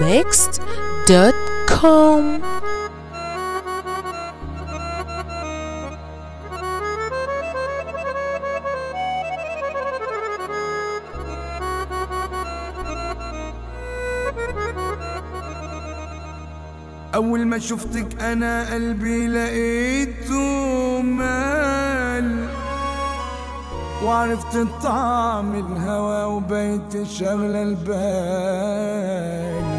darabmixed.com أول ما شفتك أنا قلبي لقيته مال وعرفت طعم الهوى وبيت شغلة البال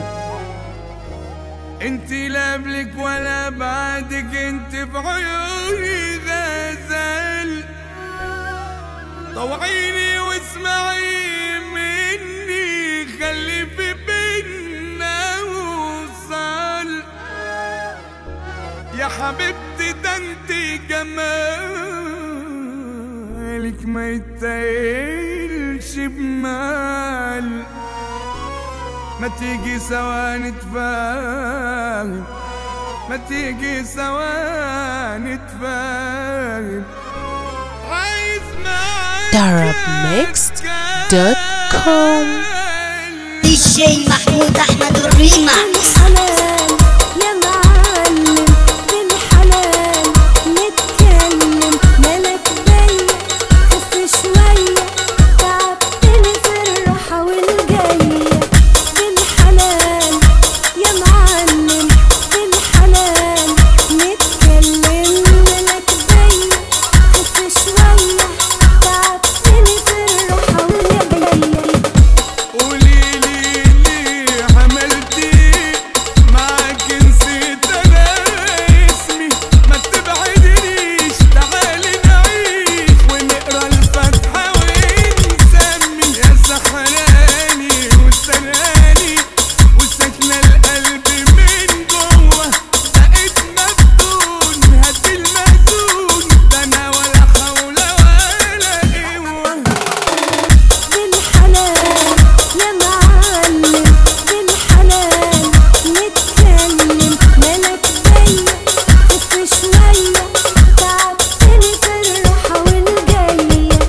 انتي لا قبلك ولا بعدك انت في عيوني غزال طوعيني واسمعي مني خلي في بينا وصال يا حبيبتي ده انت جمالك ما يتايلش بمال ما تيجي سوا نتفاهم ما تيجي سوا نتفاهم عايز معاك darabmixed.com دي جي محمود احمد الريماكس حلال يا معلم بالحلال نتكلم مالك بيا خف شوية تعبتني في الراحة والجاية بالحلال يا معلم بالحلال نتكلم مالك بيا خف شوية تعبتني في الراحة والجاية قوليلي ليه عملتي معاك نسيت انا اسمي ما تبعدنيش تعالي نعيش ونقرا الفاتحة ونسمي يا سحراني وسراني وسكن القلب من جوه بقيت مفتون هدي المأذون انا ولا حول ولا قوة بالحلال يا معلم بالحلال نتكلم مالك بيا خف شوية تعبتني في الراحة والجاية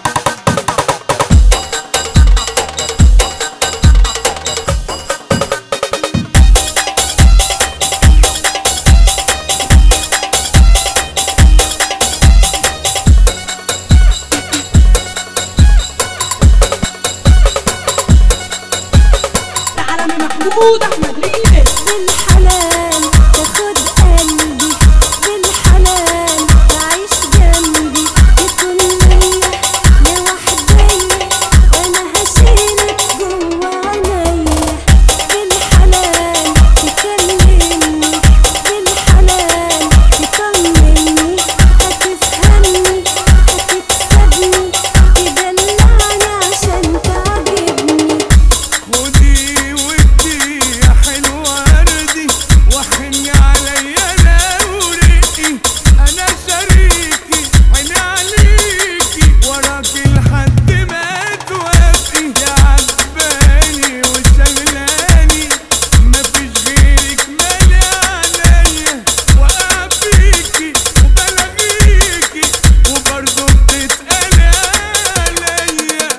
العالمي محمود احمد ريمكس بالحلال تاخد قلبي بالحلال تعيش جنبي بكلية لوحدية أنا هشيلك جوا عينيا بالحلال تكلمني بالحلال تطمني هتفهمني هتكسبني تدلعني عشان تعجبني خدي ودي يا حلوة وردي وحني عليا انا ورقي انا شريكي عيني عليكي وراكي لحد ما توافقي يا عجباني وشغلاني مفيش غيرك مالي عليا واقع فيكي وبلغيكي وبرضه بتتقلي عليا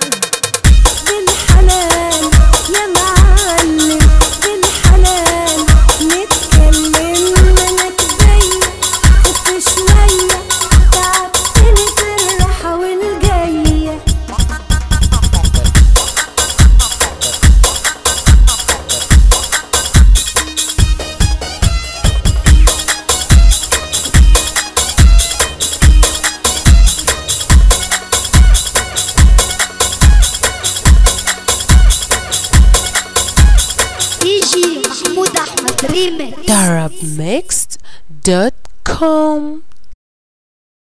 بالحلال يا معلم بالحلال نتكلم مالك بيا خف شوية تعبتني في الراحة والجاية دي جي محمود احمد ريمكس darabmixed.com